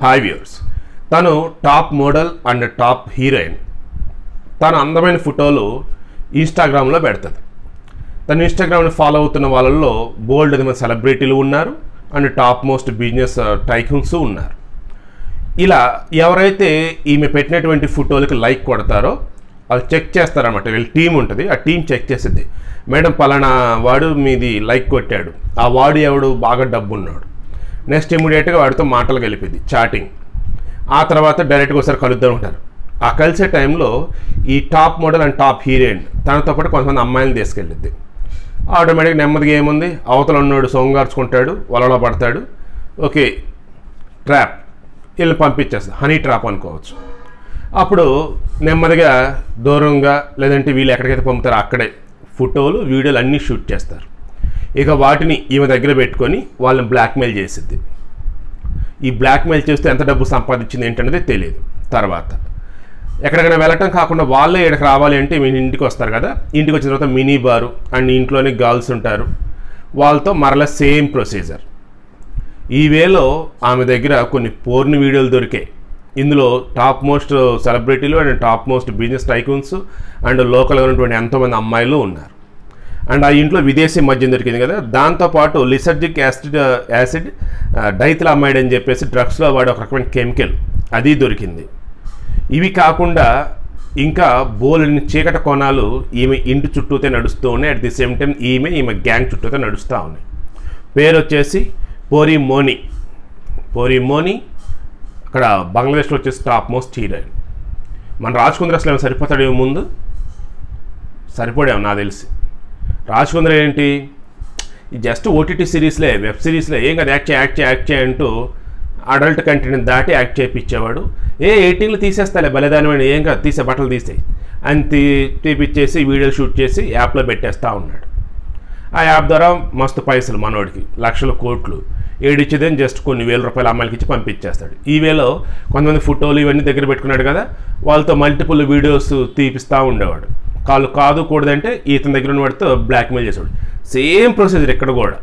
hi viewers తను top model and top heroine తన అందమైన ఫోటోలు ఇన్స్టాగ్రామ్లో పెడుతుంది తను ఇన్స్టాగ్రామ్ని ఫాలో అవుతున్న వాళ్ళల్లో బోల్డ్ మంది సెలబ్రిటీలు ఉన్నారు and top most business tycoons ఉన్నారు ఇలా ఎవరైతే ఈమె పెట్టినటువంటి ఫోటోలకి లైక్ కొడతారో వాళ్ళు చెక్ చేస్తారన్నమాట వీళ్ళ టీం ఉంటుంది ఆ టీం చెక్ చేసిద్ది మేడం పలానా వాడు మీది లైక్ కొట్టాడు ఆ వాడు ఎవడు బాగా డబ్బు ఉన్నాడు నెక్స్ట్ ఇమీడియట్గా వాడితో మాటలు కలిపిద్ది చాటింగ్ ఆ తర్వాత డైరెక్ట్గా ఒకసారి కలుద్దాం ఉంటారు ఆ కలిసే టైంలో ఈ top model and top heroine తనతో పాటు కొంతమంది అమ్మాయిలను తీసుకెళ్ళిద్ది ఆటోమేటిక్ నెమ్మదిగా ఏముంది అవతల ఉన్నాడు సొంగార్చుకుంటాడు వలలో పడతాడు ఓకే ట్రాప్ వీళ్ళని పంపించేస్తుంది హనీ ట్రాప్ అనుకోవచ్చు అప్పుడు నెమ్మదిగా దూరంగా లేదంటే వీళ్ళు ఎక్కడికైతే పంపుతారో అక్కడే ఫోటోలు వీడియోలు అన్నీ షూట్ చేస్తారు ఇక వాటిని ఈమె దగ్గర పెట్టుకొని వాళ్ళని బ్లాక్మెయిల్ చేసిద్ది ఈ బ్లాక్మెయిల్ చేస్తే ఎంత డబ్బు సంపాదించింది ఏంటనేది తెలియదు తర్వాత ఎక్కడికైనా వెళ్ళటం కాకుండా వాళ్ళే ఇక్కడికి రావాలి అంటే మీ ఇంటికి వస్తారు కదా ఇంటికి వచ్చిన తర్వాత మినీ బారు అండ్ ఇంట్లోనే గర్ల్స్ ఉంటారు వాళ్ళతో మరలా సేమ్ ప్రొసీజర్ ఈ వేలో ఆమె దగ్గర కొన్ని పోర్న్ వీడియోలు దొరికాయి ఇందులో టాప్ మోస్ట్ సెలబ్రిటీలు and top most business tycoons and లోకల్గా ఉన్నటువంటి ఎంతోమంది అమ్మాయిలు ఉన్నారు అండ్ ఆ ఇంట్లో విదేశీ మద్యం దొరికింది కదా దాంతోపాటు లిసర్జిక్ యాసిడ్ యాసిడ్ డైథిలామైడ్ అని చెప్పేసి డ్రగ్స్లో వాడే ఒక రకమైన కెమికల్ అది దొరికింది ఇవి కాకుండా ఇంకా బోలని చీకట కోణాలు ఈమె ఇంటి చుట్టూతే నడుస్తూ ఉన్నాయి అట్ ది సేమ్ టైం ఈమె ఈమె గ్యాంగ్ చుట్టూతే నడుస్తూ ఉన్నాయి పేరు వచ్చేసి పోరి మోని పోరి మోని అక్కడ బంగ్లాదేశ్లో వచ్చేసి టాప్ మోస్ట్ హీరోయిన్ మన రాజ్కుందర్ అసలు ఏమైనా సరిపోతాడేమో ముందు సరిపోడేమో నాకు తెలిసి రాజ్కుందర్ ఏంటి ఈ జస్ట్ ఓటీటీ సిరీస్లే వెబ్ సిరీస్లే ఏం కదా యాక్ట్ చేయి యాక్ట్ చేయి యాక్ట్ చేయి అంటూ అడల్ట్ కంటెంట్ దాటి యాక్ట్ చేయించేవాడు ఏ ఎయిటీన్లు తీసేస్తాలే బలిదానమైన ఏం కాదు తీసే బట్టలు తీసే అని తీ తీపిచ్చేసి వీడియోలు షూట్ చేసి యాప్లో పెట్టేస్తూ ఉన్నాడు ఆ యాప్ ద్వారా మస్తు పైసలు మనోడికి లక్షల కోట్లు ఏడిచ్చేదేం జస్ట్ కొన్ని వేల రూపాయల అమ్మాయిలకి ఇచ్చి పంపించేస్తాడు ఈ వేలో కొంతమంది ఫోటోలు ఇవన్నీ దగ్గర పెట్టుకున్నాడు కదా వాళ్ళతో మల్టిపుల్ వీడియోస్ తీపిస్తూ ఉండేవాడు కాళ్ళు కాదు కూడదంటే ఇతని దగ్గర ఉన్న వాడితో బ్లాక్మెయిల్ చేసేవాడు సేమ్ ప్రొసీజర్ ఇక్కడ కూడా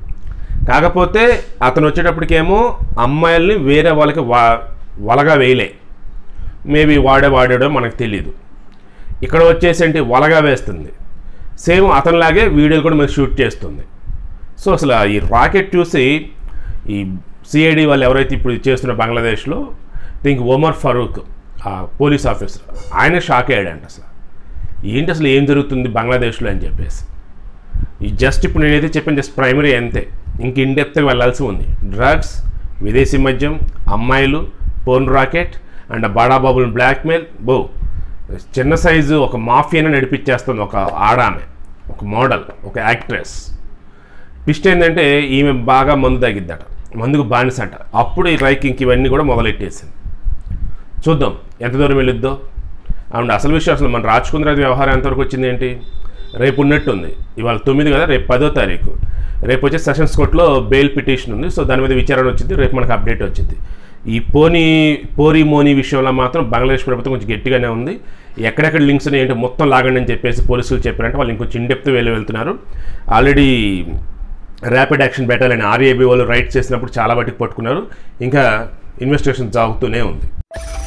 కాకపోతే అతను వచ్చేటప్పటికేమో అమ్మాయిల్ని వేరే వాళ్ళకి వా వలగా వేయలే మేబీ వాడే వాడాడో మనకు తెలియదు ఇక్కడ వచ్చేసి ఏంటి వలగా వేస్తుంది సేమ్ అతనిలాగే వీడియోలు కూడా మనకి షూట్ చేస్తుంది సో అసలు ఈ రాకెట్ చూసి ఈ సిఐడి వాళ్ళు ఎవరైతే ఇప్పుడు ఇది చేస్తున్న బంగ్లాదేశ్లో థింక్ ఒమర్ ఫరూక్ ఆ పోలీస్ ఆఫీసర్ ఆయన షాక్ అయ్యాడంట అసలు ఏంటి అసలు ఏం జరుగుతుంది బంగ్లాదేశ్లో అని చెప్పేసి ఈ జస్ట్ ఇప్పుడు నేనైతే చెప్పాను జస్ట్ ప్రైమరీ అంతే ఇంక ఇన్డెప్త్గా వెళ్ళాల్సి ఉంది డ్రగ్స్ విదేశీ మద్యం అమ్మాయిలు పోర్న్ రాకెట్ అండ్ బాడాబాబుల్ బ్లాక్మెయిల్ బో చిన్న సైజు ఒక మాఫియాని నడిపించేస్తుంది ఒక ఆడామె ఒక మోడల్ ఒక యాక్ట్రెస్ ట్విస్ట్ ఏంటంటే ఈమె బాగా మందు తగ్గిద్దట మందుకు బానిసంట అప్పుడు ఈ రైకింగ్కి ఇవన్నీ కూడా మొదలెట్టేసింది చూద్దాం ఎంత దూరం వెళ్ళిద్దో అవును అసలు విషయం అసలు మన రాజ్కుంద్రాది వ్యవహారం ఎంతవరకు వచ్చింది ఏంటి రేపు ఉన్నట్టుంది ఇవాళ తొమ్మిది కదా రేపు పదో తారీఖు రేపు వచ్చే సెషన్స్ కోర్టులో బెయిల్ పిటిషన్ ఉంది సో దాని మీద విచారణ వచ్చింది రేపు మనకు అప్డేట్ వచ్చింది ఈ పోనీ పోరీ మోనీ విషయంలో మాత్రం బంగ్లాదేశ్ ప్రభుత్వం కొంచెం గట్టిగానే ఉంది ఎక్కడెక్కడ లింక్స్ ఉన్నాయి ఏంటో మొత్తం లాగండి అని చెప్పేసి పోలీసులు చెప్పారంటే వాళ్ళు ఇంకొంచెం ఇండెప్త్ వెళ్ళి వెళ్తున్నారు already rapid action battalion RAB వాళ్ళు రైట్స్ చేసినప్పుడు చాలా వాటికి పట్టుకున్నారు ఇంకా ఇన్వెస్టిగేషన్ సాగుతూనే ఉంది